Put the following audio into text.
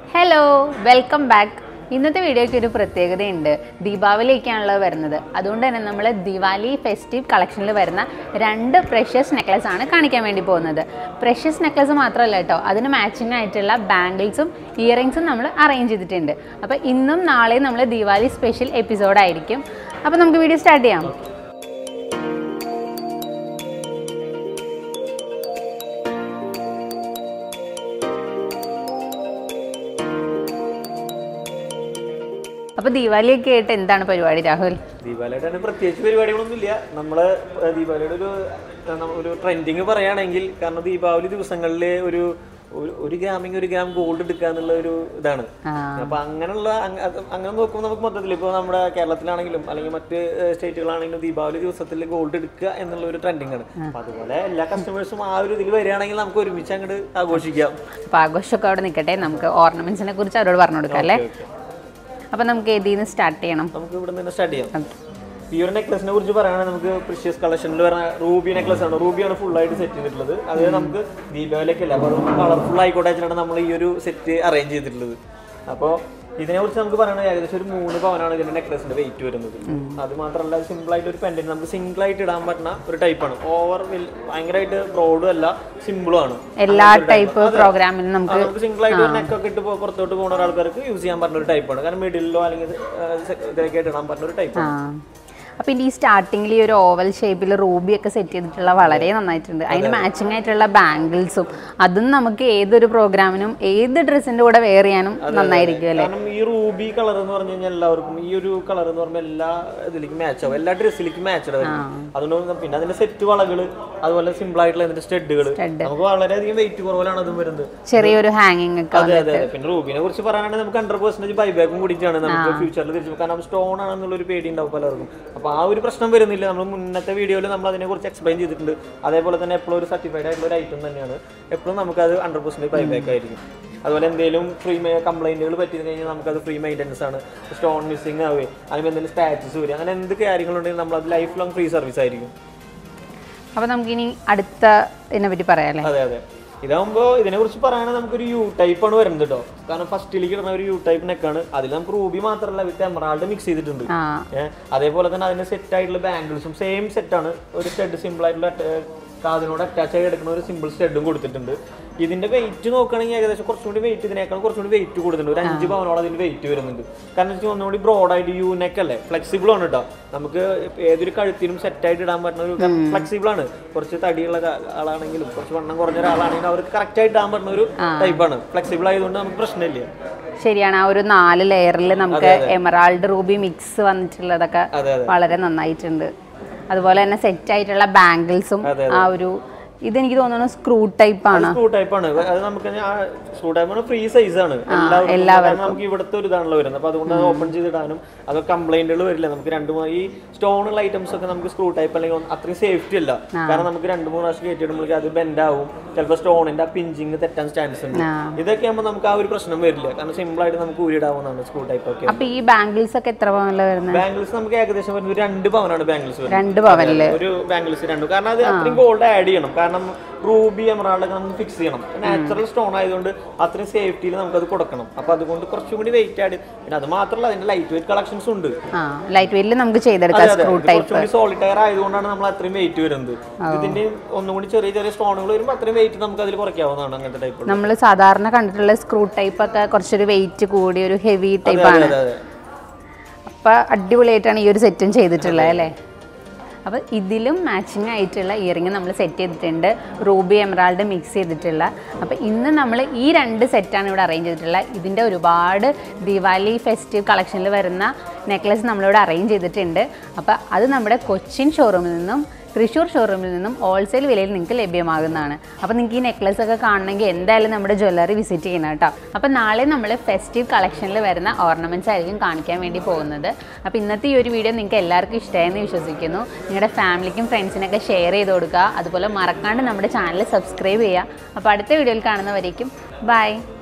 Hello welcome back ഇന്നത്തെ വീഡിയോയ്ക്ക് ഒരു പ്രത്യേകതയുണ്ട് ദീപാവലിയൊക്കെയാണല്ലോ വരുന്നത് അതുകൊണ്ട് തന്നെ നമ്മൾ ദിവാലി ഫെസ്റ്റീവ് കളക്ഷനിൽ വരുന്ന രണ്ട് പ്രഷ്യസ് നെക്ലസ് ആണ് കാണിക്കാൻ വേണ്ടി പോകുന്നത് പ്രഷ്യസ് നെക്ലസ് മാത്രമല്ല കേട്ടോ അതിന് മാച്ചിങ് ആയിട്ടുള്ള ബാംഗിൾസും ഇയറിങ്സും നമ്മൾ അറേഞ്ച് ചെയ്തിട്ടുണ്ട് അപ്പോൾ ഇന്നും നാളെയും നമ്മൾ ദിവാലി സ്പെഷ്യൽ എപ്പിസോഡായിരിക്കും അപ്പോൾ നമുക്ക് വീഡിയോ സ്റ്റാർട്ട് ചെയ്യാം അപ്പോൾ ദീപാവലിയൊക്കെ ആയിട്ട് എന്താണ് പരിപാടി രാഹുൽ ദീപാവലിയായിട്ട് പ്രത്യേകിച്ച് പരിപാടികളൊന്നുമില്ല നമ്മള് ഏഹ് ദീപാവലിയുടെ ഒരു ഏഹ് നമ്മ- ഒരു ട്രെൻഡിങ് പറയുകയാണെങ്കിൽ കാരണം ദീപാവലി ദിവസങ്ങളിൽ ഒരു ഒരു- ഒരു ഗ്രാമിങ് ഒരു ഗ്രാം ഗോൾഡ് എടുക്കുക എന്നുള്ള ഒരു ഇതാണ് ആ. അപ്പൊ അങ്ങനെയുള്ള അങ്ങ- അത് അങ്ങനെ നോക്കുമ്പോൾ നമുക്ക് മൊത്തത്തിൽ ഇപ്പോൾ നമ്മുടെ കേരളത്തിലാണെങ്കിലും അല്ലെങ്കിൽ മറ്റ് സ്റ്റേറ്റുകളാണെങ്കിലും ദീപാവലി ദിവസത്തിൽ ഗോൾഡ് എടുക്കുക എന്നുള്ള ഒരു ട്രെൻഡിങ് ആണ് അപ്പൊ അതുപോലെ എല്ലാ കസ്റ്റമേഴ്സും ആ ഒരു ഇതിൽ വരികയാണെങ്കിൽ നമുക്ക് ഒരുമിച്ച് അങ്ങോട്ട് ആഘോഷിക്കാം അപ്പോൾ ആഘോഷമൊക്കെ അവിടെ നിൽക്കട്ടെ നമുക്ക് ഓർണമെന്റ്സിനെ കുറിച്ച് അവരോട് പറഞ്ഞു കൊടുക്കാം അല്ലേ ഓക്കെ. അപ്പോൾ നമുക്ക് ഏതിൽ നിന്ന് സ്റ്റാർട്ട് ചെയ്യണം നമുക്ക് ഇവിടെ നിന്ന് സ്റ്റാർട്ട് ചെയ്യാം ഈ ഒരു നെക്ലസിനെ കുറിച്ച് പറയുകയാണെങ്കിൽ നമുക്ക് പ്രിഷ്യസ് കളക്ഷനിൽ വരുന്ന റൂബി നെക്ലസ് ആണ് റൂബിയാണ് full ആയിട്ട് സെറ്റ് ചെയ്തിട്ടുള്ളത് അത് നമുക്ക് ദീപാവലിയൊക്കെ അല്ല അപ്പോൾ കളർഫുൾ ആയിക്കോട്ടെ വെച്ചിട്ടാണ് നമ്മൾ ഈ ഒരു സെറ്റ് അറേഞ്ച് ചെയ്തിട്ടുള്ളത് അപ്പോൾ ഇതിനെ കുറിച്ച് നമുക്ക് പറയുന്നത് ഏകദേശം ഒരു മൂന്ന് പവനാണ് ഇതിന്റെ നെക്ലസിന്റെ വെയിറ്റ് വരുന്നത് അത് മാത്രമല്ല സിമ്പിൾ ആയിട്ട് ഒരു പെൻഡന്റ് നമുക്ക് സിംഗിൾ ആയിട്ട് ഇടാൻ പറ്റുന്ന ഒരു ടൈപ്പാണ് ഓവർ ഭയങ്കരമായിട്ട് ബ്രോഡും അല്ല സിമ്പിളും ആണ് എല്ലാ ടൈപ്പ് പ്രോഗ്രാമിനും നമുക്ക് അത് നമുക്ക് സിംഗിൾ ആയിട്ട് ഒരു നെക്കൊക്കെ ഇട്ട് പോ- പുറത്തോട്ട് പോകുന്ന ഒരാൾക്കാർക്ക് യൂസ് ചെയ്യാൻ പറ്റുന്ന ഒരു ടൈപ്പാണ് കാരണം മിഡിലോ അല്ലെങ്കിൽ ഇതിലേക്ക് ആയിട്ട് ഇടാൻ പറ്റുന്ന ഒരു ആ ടൈപ്പാണ് അപ്പോൾ ഇനി ഈ സ്റ്റാർട്ടിങ്ങിൽ ഈ ഒരു ഓവൽ ഷേപ്പിൽ റൂബി ഒക്കെ സെറ്റ് ചെയ്തിട്ടുള്ള വളരെ നന്നായിട്ടുണ്ട് അതിന് മാച്ചിങ് ആയിട്ടുള്ള ബാംഗിൾസും അതും നമുക്ക് ഏതൊരു പ്രോഗ്രാമിനും ഏത് ഡ്രസ്സിന്റെ കൂടെ വെയർ ചെയ്യാനും നന്നായിരിക്കും അല്ലേ കാരണം ഈ റൂബി കളർ എന്ന് പറഞ്ഞു കഴിഞ്ഞാൽ എല്ലാവർക്കും ഈ ഒരു കളർ എന്ന് പറയുമ്പോൾ എല്ലാ ഇതിലേക്കും മാച്ച് ആവും എല്ലാ ഡ്രസ്സിലേക്കും മാച്ച് ആവും അതുകൊണ്ട് പിന്നെ അതിന്റെ സെറ്റ് വളകൾ അതുപോലെ സിമ്പിൾ ആയിട്ടുള്ള അതിന്റെ സ്റ്റഡുകൾ നമുക്ക് വളരെയധികം വെയിറ്റ് കുറവിലാണ് അതും വരുന്നത് ചെറിയൊരു ഹാങ്ങിങ് ഒക്കെ അതെ അതെ അതെ. പിന്നെ റൂബിനെ കുറിച്ച് പറയാനാണെങ്കിൽ നമുക്ക് ഹൺഡ്രഡ് പെർസെന്റേജ് ബൈബാക്കും കൂടിയിട്ടാണ് നമുക്ക് ഫ്യൂച്ചറിൽ തിരിച്ചു കാരണം സ്റ്റോൺ ആണെന്നുള്ള ഒരു പേടി ഉണ്ടാവും പലർക്കും അപ്പൊ ആ ഒരു പ്രശ്നം വരുന്നില്ല നമ്മൾ മുന്നത്തെ വീഡിയോയിൽ നമ്മൾ അതിനെ കുറിച്ച് എക്സ്പ്ലെയിൻ ചെയ്തിട്ടുണ്ട് അതേപോലെ തന്നെ എപ്പോഴും ഒരു സർട്ടിഫൈഡ് ആയിട്ടുള്ള ഒരു ഐറ്റം തന്നെയാണ് എപ്പോഴും നമുക്ക് അത് ഹൺഡ്രഡ് പെർസെന്റേജ് ബൈബാക്ക് ആയിരിക്കും അതുപോലെ എന്തെങ്കിലും ഫ്രീ കംപ്ലൈന്റുകൾ പറ്റി കഴിഞ്ഞാൽ നമുക്കത് ഫ്രീ മെയിൻ്റനൻസ് ആണ് സ്റ്റോൺ മിസ്സിംഗ് ആവുക അല്ലെങ്കിൽ എന്തെങ്കിലും സ്റ്റാറ്റസ് വരിക അങ്ങനെ എന്ത് കാര്യങ്ങളുണ്ടെങ്കിൽ നമ്മൾ അത് ലൈഫ് ലോങ് ഫ്രീ സർവീസ് ആയിരിക്കും അപ്പോൾ നമുക്കിനി അടുത്ത ഇതിനെ പറ്റി പറയാം അല്ലേ അതെ അതെ ഇതാകുമ്പോൾ ഇതിനെ കുറിച്ച് പറയുകയാണെങ്കിൽ നമുക്കൊരു യു ടൈപ്പ് ആണ് വരുന്നത് കേട്ടോ കാരണം ഫസ്റ്റിലേക്ക് ഇടുന്ന ഒരു യു ടൈപ്പ് നെക്കാണ് അതിൽ നമുക്ക് റൂബി മാത്രമല്ല വിത്ത് എമറാൾഡ് മിക്സ് ചെയ്തിട്ടുണ്ട് ആ ഏഹ് അതേപോലെ തന്നെ അതിന് സെറ്റ് ആയിട്ടുള്ള ബാംഗിൾസും സെയിം സെറ്റാണ് ഒരു സ്റ്റഡ് സിമ്പിൾ ആയിട്ടുള്ള അറ്റ- കാതിനോട് അറ്റാച്ച് ആയി എടുക്കുന്ന ഒരു സിമ്പിൾ സ്റ്റഡും കൊടുത്തിട്ടുണ്ട് ഇതിന്റെ വെയിറ്റ് നോക്കുകയാണെങ്കിൽ ഏകദേശം കുറച്ചും കൂടി വെയിറ്റ് ഇതിനേക്കാൾ കുറച്ചും കൂടി വെയിറ്റ് കൂടുതലുണ്ട് ഒരു അഞ്ച് പവനോളം അതിന് വെയിറ്റ് വരുന്നുണ്ട് കാരണം വെച്ചാൽ ഒന്നുകൂടി ബ്രോഡായിട്ട് യു നെക്ക് അല്ലേ ഫ്ലെക്സിബിൾ ആണ് കേട്ടോ നമുക്ക് ഏതൊരു കഴുത്തിനും സെറ്റ് ആയിട്ട് ഇടാൻ പറ്റുന്ന ഒരു ഫ്ലെക്സിബിൾ ആണ് കുറച്ച് തടിയുള്ള ക- ആളാണെങ്കിലും കുറച്ച് വണ്ണം കുറഞ്ഞ ഒരാളാണെങ്കിലും അവർക്ക് കറക്റ്റ് ആയിട്ട് ഇടാൻ പറ്റുന്ന ഒരു ടൈപ്പാണ് ഫ്ലെക്സിബിൾ ആയതുകൊണ്ട് നമുക്ക് പ്രശ്നമില്ല ശരിയാണ് ആ ഒരു നാല് ലെയറിൽ നമുക്ക് എമറാൾഡ് റൂബി മിക്സ് വന്നിട്ടുള്ളതൊക്കെ അതെ അതെ വളരെ നന്നായിട്ടുണ്ട് അതുപോലെ തന്നെ സെറ്റ് ആയിട്ടുള്ള ബാംഗിൾസും ആ ഒരു ഇതെനിക്ക് തോന്നുന്നു സ്ക്രൂ ടൈപ്പ് ആണ് സ്ക്രൂ ടൈപ്പ് ആണ് അത് നമുക്ക് സ്ക്രൂ ടൈപ്പ് ആണ് ഫ്രീ സൈസ് ആണ് എല്ലാവർക്കും കാരണം നമുക്ക് ഇവിടുത്തെ ഒരു ഇതാണല്ലോ വരുന്നത് അപ്പൊ അതുകൊണ്ട് അത് ഓപ്പൺ ചെയ്തിടാനും അത് കംപ്ലൈന്റുകൾ വരില്ല നമുക്ക് രണ്ട് മൂന്ന് ഈ സ്റ്റോൺ ഉള്ള ഐറ്റംസ് ഒക്കെ നമുക്ക് സ്ക്രൂ ടൈപ്പ് അല്ലെങ്കിൽ ഒന്ന് അത്രയും സേഫ്റ്റി അല്ല കാരണം നമുക്ക് രണ്ട് മൂന്ന് പ്രാവശ്യം കയറ്റിയിടുമ്പോൾ അത് ബെൻഡ് ആവും ചിലപ്പോൾ സ്റ്റോണിന്റെ ആ പിഞ്ചിങ് തെറ്റാൻ ചാൻസ് ഉണ്ട് ആ. ഇതൊക്കെ ആകുമ്പോൾ നമുക്ക് ആ ഒരു പ്രശ്നം വരില്ല കാരണം സിമ്പിൾ ആയിട്ട് നമുക്ക് ഊരിടാവുന്നതാണ് സ്ക്രൂ ടൈപ്പ് ഒക്കെ അപ്പൊ ഈ ബാംഗിൾസ് ഒക്കെ എത്ര പവനില വരുന്നത് ബാംഗിൾസ് നമുക്ക് ഏകദേശം വരുന്നത് ഒരു രണ്ട് പവനാണ് ബാംഗിൾസ് വരുന്നത് രണ്ട് പവനില് ഒരു ബാംഗിൾസ് രണ്ടും കാരണം അത് അത്രയും ഗോൾഡ് ആഡ് ചെയ്യണം കാരണം റൂബി എമറാൾഡ് ഒക്കെ നമുക്ക് ഫിക്സ് ചെയ്യണം നാച്ചുറൽ സ്റ്റോൺ ആയതുകൊണ്ട് അത്രയും സേഫ്റ്റിയിൽ നമുക്കത് കൊടുക്കണം അപ്പൊ അതുകൊണ്ട് കുറച്ചും കൂടി വെയിറ്റ് ആഡ് പിന്നെ അത് മാത്രമല്ല അതിന്റെ ലൈറ്റ് വെയിറ്റ് കളക്ഷൻസ് ഉണ്ട് ആ ലൈറ്റ് വെയിറ്റിൽ നമുക്ക് ചെയ്തെടുക്കാം അതെ, അതെ. സ്ക്രൂ ഇത് ടൈപ്പ് കുറച്ചും കൂടി സോളിറ്റയർ ആയതുകൊണ്ടാണ് നമ്മൾ അത്രയും വെയിറ്റ് വരുന്നത് ഇതിന്റെ ഒന്നും കൂടി ചെറിയ ചെറിയ സ്റ്റോണുകൾ വരുമ്പോൾ അത്രയും വെയിറ്റ് നമുക്ക് അതിൽ കുറയ്ക്കാവുന്നതാണ് അങ്ങനത്തെ ടൈപ്പ് നമ്മൾ സാധാരണ കണ്ടിട്ടുള്ള സ്ക്രൂ ടൈപ്പ് ഒക്കെ കുറച്ചൊരു വെയിറ്റ് കൂടി ഒരു ഹെവി ടൈപ്പാണ് അതെ അതെ അപ്പൊ അടിപൊളിയായിട്ടാണ് ഈ ഒരു സെറ്റും ചെയ്തിട്ടുള്ളത് അല്ലേ അപ്പോൾ ഇതിലും മാച്ചിങ് ആയിട്ടുള്ള ഇയറിംഗ് നമ്മൾ സെറ്റ് ചെയ്തിട്ടുണ്ട് റൂബി എമറാൾഡ് മിക്സ് ചെയ്തിട്ടുള്ള അപ്പോൾ ഇന്ന് നമ്മൾ ഈ രണ്ട് സെറ്റാണ് ഇവിടെ അറേഞ്ച് ചെയ്തിട്ടുള്ളത് ഇതിൻ്റെ ഒരുപാട് ദിവാലി ഫെസ്റ്റീവ് കളക്ഷനിൽ വരുന്ന നെക്ലസ് നമ്മളിവിടെ അറേഞ്ച് ചെയ്തിട്ടുണ്ട് അപ്പോൾ അത് നമ്മുടെ കൊച്ചിൻ ഷോറൂമിൽ നിന്നും തൃശ്ശൂർ ഷോറൂമിൽ നിന്നും ഹോൾസെയിൽ വിലയിൽ നിങ്ങൾക്ക് ലഭ്യമാകുന്നതാണ് അപ്പോൾ നിങ്ങൾക്ക് ഈ നെക്ലസ് ഒക്കെ കാണണമെങ്കിൽ എന്തായാലും നമ്മുടെ ജ്വല്ലറി വിസിറ്റ് ചെയ്യണം കേട്ടോ അപ്പോൾ നാളെ നമ്മൾ ഫെസ്റ്റീവ് കളക്ഷനിൽ വരുന്ന ഓർണമെൻറ്റ്സ് ആയിരിക്കും കാണിക്കാൻ വേണ്ടി പോകുന്നത് അപ്പോൾ ഇന്നത്തെ ഈ ഒരു വീഡിയോ നിങ്ങൾക്ക് എല്ലാവർക്കും ഇഷ്ടമായെന്ന് വിശ്വസിക്കുന്നു നിങ്ങളുടെ ഫാമിലിക്കും ഫ്രണ്ട്സിനൊക്കെ ഷെയർ ചെയ്ത് കൊടുക്കുക അതുപോലെ മറക്കാണ്ട് നമ്മുടെ ചാനൽ സബ്സ്ക്രൈബ് ചെയ്യുക അപ്പോൾ അടുത്ത വീഡിയോയിൽ കാണുന്നവരേക്കും ബൈ